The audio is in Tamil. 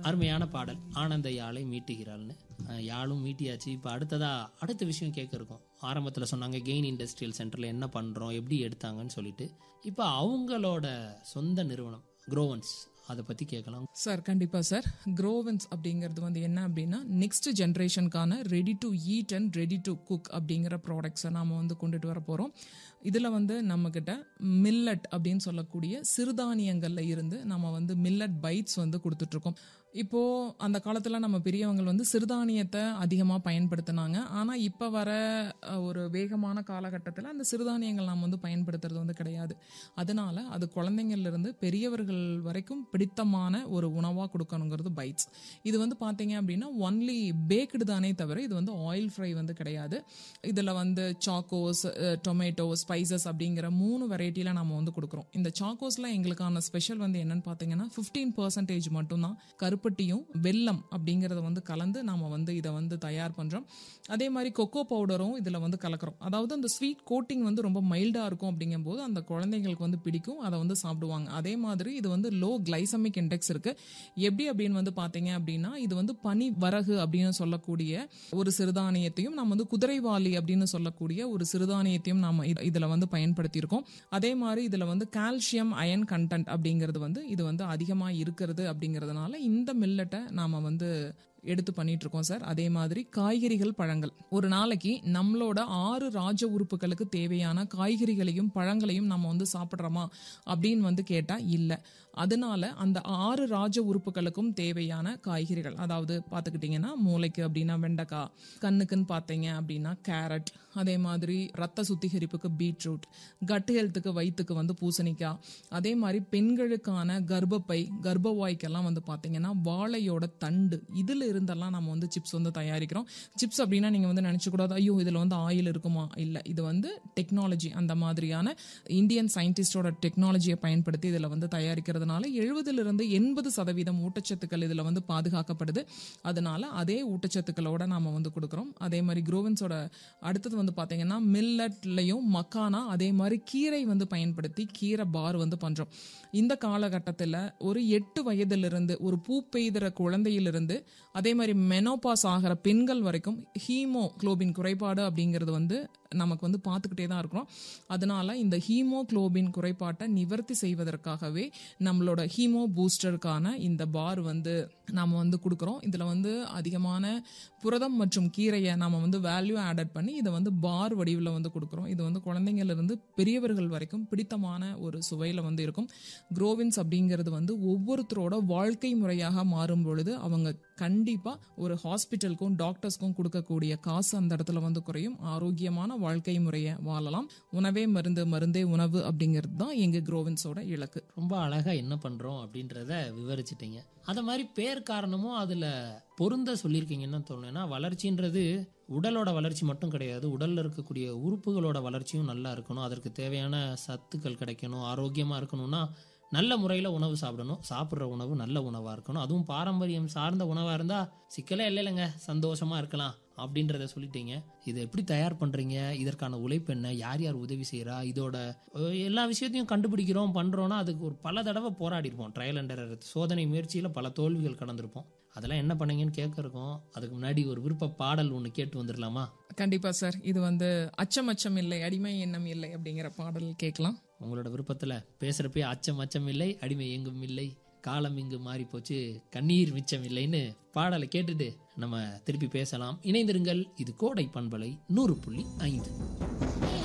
அருமையான பாடல் ஆனந்த யாழை மீட்டுகிறாள்னு அஹ், யாழும் மீட்டியாச்சு இப்போ அடுத்ததா அடுத்த விஷயம் கேட்க இருக்கும் ஆரம்பத்தில் சொன்னாங்க கெயின் இண்டஸ்ட்ரியல் சென்டரில் என்ன பண்ணுறோம் எப்படி எடுத்தாங்கன்னு சொல்லிட்டு இப்போ அவங்களோட சொந்த நிறுவனம் குரோவன்ஸ் அதை பற்றி கேட்கலாம் சார் கண்டிப்பா சார் க்ரோவன்ஸ் அப்படிங்கிறது வந்து என்ன அப்படின்னா நெக்ஸ்ட் ஜென்ரேஷனுக்கான ready to eat and ready to cook அப்படிங்கிற ப்ராடக்ட்ஸை நாம வந்து கொண்டுட்டு வர போறோம் இதுல வந்து நம்ம கிட்ட மில்லட் அப்படின்னு சொல்லக்கூடிய சிறுதானியங்கள்ல இருந்து நம்ம வந்து மில்லட் பைட்ஸ் வந்து கொடுத்துட்டு இருக்கோம் இப்போ அந்த காலத்துல நம்ம பெரியவங்க வந்து சிறுதானியத்தை அதிகமா பயன்படுத்தினாங்க ஆனா இப்ப வர அஹ், ஒரு வேகமான காலகட்டத்தில் அந்த சிறுதானியங்கள் நாம் வந்து பயன்படுத்துறது வந்து கிடையாது அதனால அது குழந்தைங்கள்ல இருந்து பெரியவர்கள் வரைக்கும் பிடித்தமான ஒரு உணவா கொடுக்கணுங்கிறது பைட்ஸ் இது வந்து பாத்தீங்க அப்படின்னா ஒன்லி பேக்டு தானே தவிர இது வந்து ஆயில் ஃப்ரை வந்து கிடையாது இதுல வந்து சாக்கோஸ் டொமேட்டோ ஸ்பைசஸ் அப்படிங்கிற மூணு வெரைட்டில நம்ம வந்து கொடுக்குறோம் இந்த சாக்கோஸ்ல எங்களுக்கான ஸ்பெஷல் வந்து என்னன்னு பாத்தீங்கன்னா 15% பர்சன்டேஜ் மட்டும்தான் கருப்பட்டியும் வெல்லம் அப்படிங்கறத வந்து கலந்து நாம வந்து இதை வந்து தயார் பண்றோம் அதே மாதிரி கொக்கோ பவுடரும் இதுல வந்து கலக்கிறோம் அதாவது அந்த ஸ்வீட் கோட்டிங் வந்து ரொம்ப மைல்டா இருக்கும் அப்படிங்கும்போது அந்த குழந்தைங்களுக்கு வந்து பிடிக்கும் அதை வந்து சாப்பிடுவாங்க அதே மாதிரி இது வந்து லோ கிளைசமிக் இண்டெக்ஸ் இருக்கு எப்படி அப்படின்னு வந்து பாத்தீங்க அப்படின்னா இது வந்து பனி வரகு அப்படின்னு சொல்லக்கூடிய ஒரு சிறுதானியத்தையும் நம்ம வந்து குதிரைவாலி அப்படின்னு சொல்லக்கூடிய ஒரு சிறுதானியத்தையும் நாம இது- இதுல வந்து பயன்படுத்தியிருக்கோம் அதே மாதிரி இதுல வந்து கால்சியம் அயன் கண்டென்ட் அப்படிங்கிறது வந்து இது வந்து அதிகமா இருக்கிறது அப்படிங்கிறதுனால இந்த மில்லட்டை நாம வந்து எடுத்து பண்ணிட்டு இருக்கோம் சார் அதே மாதிரி காய்கறிகள் பழங்கள் ஒரு நாளைக்கு நம்மளோட ஆறு ராஜ உறுப்புகளுக்கு தேவையான காய்கறிகளையும் பழங்களையும் நம்ம வந்து சாப்பிட்றோமா அப்படின்னு வந்து கேட்டா இல்ல அதனால அந்த ஆறு ராஜ உறுப்புகளுக்கும் தேவையான காய்கறிகள் அதாவது பார்த்துக்கிட்டிங்கன்னா மூளைக்கு அப்படின்னா வெண்டைக்காய் கண்ணுக்குன்னு பார்த்தீங்க அப்படின்னா கேரட் அதே மாதிரி ரத்த சுத்திகரிப்புக்கு பீட்ரூட் கட் ஹெல்த்துக்கு வயிற்றுக்கு வந்து பூசணிக்காய் அதே மாதிரி பெண்களுக்கான கர்ப்பப்பை கர்ப்பவாய்க்கெல்லாம் வந்து பார்த்தீங்கன்னா வாழையோட தண்டு இதுல இருந்தெல்லாம் நம்ம வந்து சிப்ஸ் வந்து தயாரிக்கிறோம் சிப்ஸ் அப்படின்னா நீங்க வந்து நினைச்சக்கூடாது ஐயோ இதுல வந்து ஆயில் இருக்குமா இல்ல இது வந்து டெக்னாலஜி அந்த மாதிரியான இந்தியன் சயின்டிஸ்டோட டெக்னாலஜியை பயன்படுத்தி இதுல வந்து தயாரிக்கிறதுனால எழுபதுல இருந்து எண்பது சதவீதம் ஊட்டச்சத்துக்கள் இதுல வந்து பாதுகாக்கப்படுது அதனால அதே ஊட்டச்சத்துக்களோட நாம வந்து கொடுக்குறோம் அதே மாதிரி குரோவன்ஸோட அடுத்தது வந்து பாத்தீங்கன்னா மில்லட்லயும் மக்கானா அதே மாதிரி கீரை வந்து பயன்படுத்தி கீரை பார் வந்து பண்றோம் இந்த காலகட்டத்தில் ஒரு எட்டு வயதிலிருந்து ஒரு பூ பெய்திற குழந்தையிலிருந்து அதே மாதிரி மெனோபாஸ் ஆகிற பெண்கள் வரைக்கும் ஹீமோகுளோபின் குறைபாடு அப்படிங்கிறது வந்து நமக்கு வந்து பார்த்துக்கிட்டே தான் இருக்கிறோம் அதனால இந்த ஹீமோகுளோபின் குறைபாட்டை நிவர்த்தி செய்வதற்காகவே நம்மளோட ஹீமோ பூஸ்டருக்கான இந்த பார் வந்து நாம வந்து கொடுக்குறோம் இதுல வந்து அதிகமான புரதம் மற்றும் கீரையை நாம வந்து வேல்யூ ஆடட் பண்ணி இதை வந்து பார் வடிவில் வந்து கொடுக்குறோம் இது வந்து குழந்தைங்கள்ல இருந்து பெரியவர்கள் வரைக்கும் பிடித்தமான ஒரு சுவையில வந்து இருக்கும் குரோவின்ஸ் அப்படிங்கிறது வந்து ஒவ்வொருத்தரோட வாழ்க்கை முறையாக மாறும் பொழுது அவங்க கண்டிப்பா ஒரு ஹாஸ்பிட்டலுக்கும் டாக்டர்ஸ்க்கும் கொடுக்கக்கூடிய காசு அந்த இடத்துல வந்து குறையும் ஆரோக்கியமான வாழ்க்கை முறையை வாழலாம் உணவே மருந்து மருந்தே உணவு அப்படிங்கிறது தான் எங்க குரோவின்ஸோட இலக்கு ரொம்ப அழகா என்ன பண்றோம் அப்படின்றத விவரிச்சிட்டீங்க அத மாதிரி பேர் காரணமும் அதுல பொருந்த சொல்லியிருக்கீங்கன்னு தான் தோணும் ஏன்னா வளர்ச்சின்றது உடலோட வளர்ச்சி மட்டும் கிடையாது உடல்ல இருக்கக்கூடிய உறுப்புகளோட வளர்ச்சியும் நல்லா இருக்கணும் அதற்கு தேவையான சத்துக்கள் கிடைக்கணும் ஆரோக்கியமா இருக்கணும்னா நல்ல முறையில் உணவு சாப்பிடணும் சாப்பிட்ற உணவு நல்ல உணவாக இருக்கணும் அதுவும் பாரம்பரியம் சார்ந்த உணவாக இருந்தால் சிக்கலே இல்லை இல்லைங்க சந்தோஷமாக இருக்கலாம் அப்படின்றத சொல்லிட்டீங்க இதை எப்படி தயார் பண்ணுறீங்க இதற்கான உழைப்பு என்ன யார் யார் உதவி செய்கிறா இதோட அஹ், எல்லா விஷயத்தையும் கண்டுபிடிக்கிறோம் பண்ணுறோன்னா அதுக்கு ஒரு பல தடவை போராடிருப்போம் ட்ரையல் அண்டர் சோதனை முயற்சியில் பல தோல்விகள் கடந்திருப்போம் அதெல்லாம் என்ன பண்ணீங்கன்னு கேட்க இருக்கோம் அதுக்கு முன்னாடி ஒரு விருப்ப பாடல் ஒன்று கேட்டு வந்துடலாமா கண்டிப்பா சார் இது வந்து அச்சம் அச்சம் இல்லை அடிமை எண்ணம் இல்லை அப்படிங்கிற பாடல் கேட்கலாம் உங்களோட விருப்பத்துல பேசுறப்பே அச்சம் அச்சம் இல்லை அடிமை எங்கும் இல்லை காலம் இங்கு மாறி போச்சு கண்ணீர் மிச்சம் இல்லைன்னு பாடலை கேட்டுட்டு நம்ம திருப்பி பேசலாம் இணைந்திருங்கள் இது கோடை பண்பலை நூறு புள்ளி ஐந்து